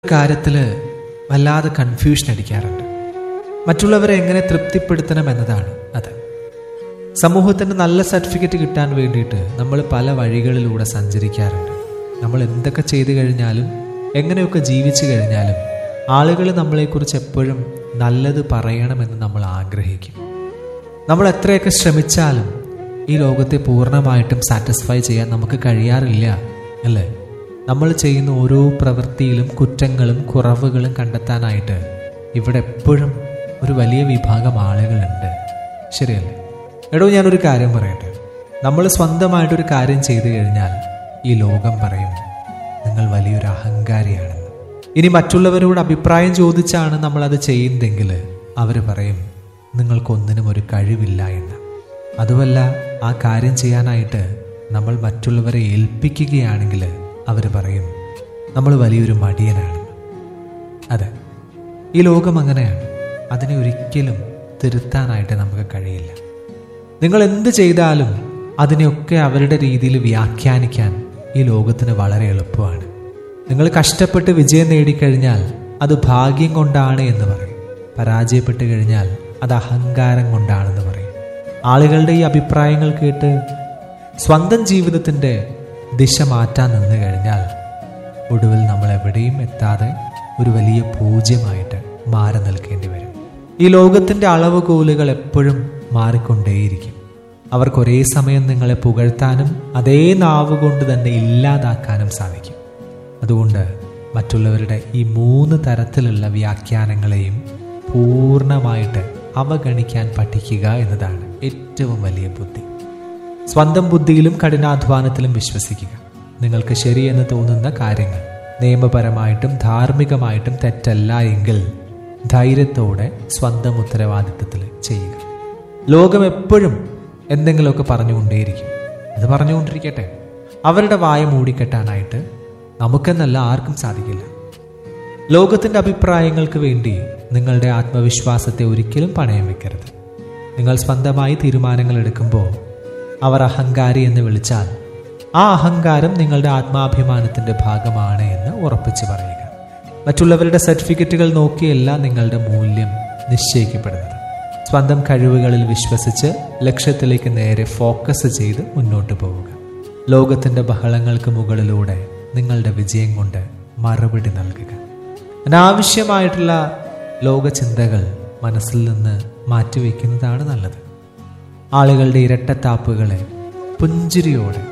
കാര്യത്തിൽ വല്ലാതെ കൺഫ്യൂഷൻ അടിക്കാറുണ്ട് മറ്റുള്ളവരെ എങ്ങനെ തൃപ്തിപ്പെടുത്തണം എന്നതാണ് അത് സമൂഹത്തിന് നല്ല സർട്ടിഫിക്കറ്റ് കിട്ടാൻ വേണ്ടിയിട്ട് നമ്മൾ പല വഴികളിലൂടെ സഞ്ചരിക്കാറുണ്ട് നമ്മൾ എന്തൊക്കെ ചെയ്തു കഴിഞ്ഞാലും എങ്ങനെയൊക്കെ ജീവിച്ചു കഴിഞ്ഞാലും ആളുകൾ നമ്മളെക്കുറിച്ച് എപ്പോഴും നല്ലത് പറയണമെന്ന് നമ്മൾ ആഗ്രഹിക്കും നമ്മൾ എത്രയൊക്കെ ശ്രമിച്ചാലും ഈ ലോകത്തെ പൂർണ്ണമായിട്ടും സാറ്റിസ്ഫൈ ചെയ്യാൻ നമുക്ക് കഴിയാറില്ല അല്ലേ നമ്മൾ ചെയ്യുന്ന ഓരോ പ്രവൃത്തിയിലും കുറ്റങ്ങളും കുറവുകളും കണ്ടെത്താനായിട്ട് ഇവിടെ എപ്പോഴും ഒരു വലിയ വിഭാഗം ആളുകളുണ്ട് ശരിയല്ലേ എടോ ഞാനൊരു കാര്യം പറയട്ടെ നമ്മൾ സ്വന്തമായിട്ടൊരു കാര്യം ചെയ്തു കഴിഞ്ഞാൽ ഈ ലോകം പറയും നിങ്ങൾ വലിയൊരു അഹങ്കാരിയാണെന്ന് ഇനി മറ്റുള്ളവരോട് അഭിപ്രായം ചോദിച്ചാണ് നമ്മൾ അത് ചെയ്യുന്നതെങ്കിൽ അവർ പറയും നിങ്ങൾക്കൊന്നിനും ഒരു കഴിവില്ല എന്ന് അതുമല്ല ആ കാര്യം ചെയ്യാനായിട്ട് നമ്മൾ മറ്റുള്ളവരെ ഏൽപ്പിക്കുകയാണെങ്കിൽ അവർ പറയും നമ്മൾ വലിയൊരു മടിയനാണെന്ന് അതെ ഈ ലോകം അങ്ങനെയാണ് അതിനെ ഒരിക്കലും തിരുത്താനായിട്ട് നമുക്ക് കഴിയില്ല നിങ്ങൾ എന്ത് ചെയ്താലും അതിനെയൊക്കെ അവരുടെ രീതിയിൽ വ്യാഖ്യാനിക്കാൻ ഈ ലോകത്തിന് വളരെ എളുപ്പമാണ് നിങ്ങൾ കഷ്ടപ്പെട്ട് വിജയം നേടിക്കഴിഞ്ഞാൽ അത് ഭാഗ്യം കൊണ്ടാണ് എന്ന് പറയും പരാജയപ്പെട്ട് കഴിഞ്ഞാൽ അത് അഹങ്കാരം കൊണ്ടാണെന്ന് പറയും ആളുകളുടെ ഈ അഭിപ്രായങ്ങൾ കേട്ട് സ്വന്തം ജീവിതത്തിൻ്റെ ദിശ മാറ്റാൻ നിന്ന് കഴിഞ്ഞാൽ ഒടുവിൽ നമ്മൾ എവിടെയും എത്താതെ ഒരു വലിയ പൂജ്യമായിട്ട് മാറി നിൽക്കേണ്ടി വരും ഈ ലോകത്തിൻ്റെ അളവുകോലുകൾ എപ്പോഴും മാറിക്കൊണ്ടേയിരിക്കും അവർക്ക് ഒരേ സമയം നിങ്ങളെ പുകഴ്ത്താനും അതേ നാവ് കൊണ്ട് തന്നെ ഇല്ലാതാക്കാനും സാധിക്കും അതുകൊണ്ട് മറ്റുള്ളവരുടെ ഈ മൂന്ന് തരത്തിലുള്ള വ്യാഖ്യാനങ്ങളെയും പൂർണ്ണമായിട്ട് അവഗണിക്കാൻ പഠിക്കുക എന്നതാണ് ഏറ്റവും വലിയ ബുദ്ധി സ്വന്തം ബുദ്ധിയിലും കഠിനാധ്വാനത്തിലും വിശ്വസിക്കുക നിങ്ങൾക്ക് ശരിയെന്ന് തോന്നുന്ന കാര്യങ്ങൾ നിയമപരമായിട്ടും ധാർമ്മികമായിട്ടും തെറ്റല്ല എങ്കിൽ ധൈര്യത്തോടെ സ്വന്തം ഉത്തരവാദിത്തത്തിൽ ചെയ്യുക ലോകം എപ്പോഴും എന്തെങ്കിലുമൊക്കെ പറഞ്ഞുകൊണ്ടേയിരിക്കും അത് പറഞ്ഞുകൊണ്ടിരിക്കട്ടെ അവരുടെ വായ മൂടിക്കെട്ടാനായിട്ട് നമുക്കെന്നല്ല ആർക്കും സാധിക്കില്ല ലോകത്തിൻ്റെ അഭിപ്രായങ്ങൾക്ക് വേണ്ടി നിങ്ങളുടെ ആത്മവിശ്വാസത്തെ ഒരിക്കലും പണയം വെക്കരുത് നിങ്ങൾ സ്വന്തമായി തീരുമാനങ്ങൾ എടുക്കുമ്പോൾ അവർ അഹങ്കാരി എന്ന് വിളിച്ചാൽ ആ അഹങ്കാരം നിങ്ങളുടെ ആത്മാഭിമാനത്തിന്റെ ഭാഗമാണ് എന്ന് ഉറപ്പിച്ചു പറയുക മറ്റുള്ളവരുടെ സർട്ടിഫിക്കറ്റുകൾ നോക്കിയല്ല നിങ്ങളുടെ മൂല്യം നിശ്ചയിക്കപ്പെടുന്നത് സ്വന്തം കഴിവുകളിൽ വിശ്വസിച്ച് ലക്ഷ്യത്തിലേക്ക് നേരെ ഫോക്കസ് ചെയ്ത് മുന്നോട്ട് പോവുക ലോകത്തിന്റെ ബഹളങ്ങൾക്ക് മുകളിലൂടെ നിങ്ങളുടെ വിജയം കൊണ്ട് മറുപടി നൽകുക അനാവശ്യമായിട്ടുള്ള ലോകചിന്തകൾ മനസ്സിൽ നിന്ന് മാറ്റിവെക്കുന്നതാണ് നല്ലത് ആളുകളുടെ ഇരട്ടത്താപ്പുകളെ പുഞ്ചിരിയോടെ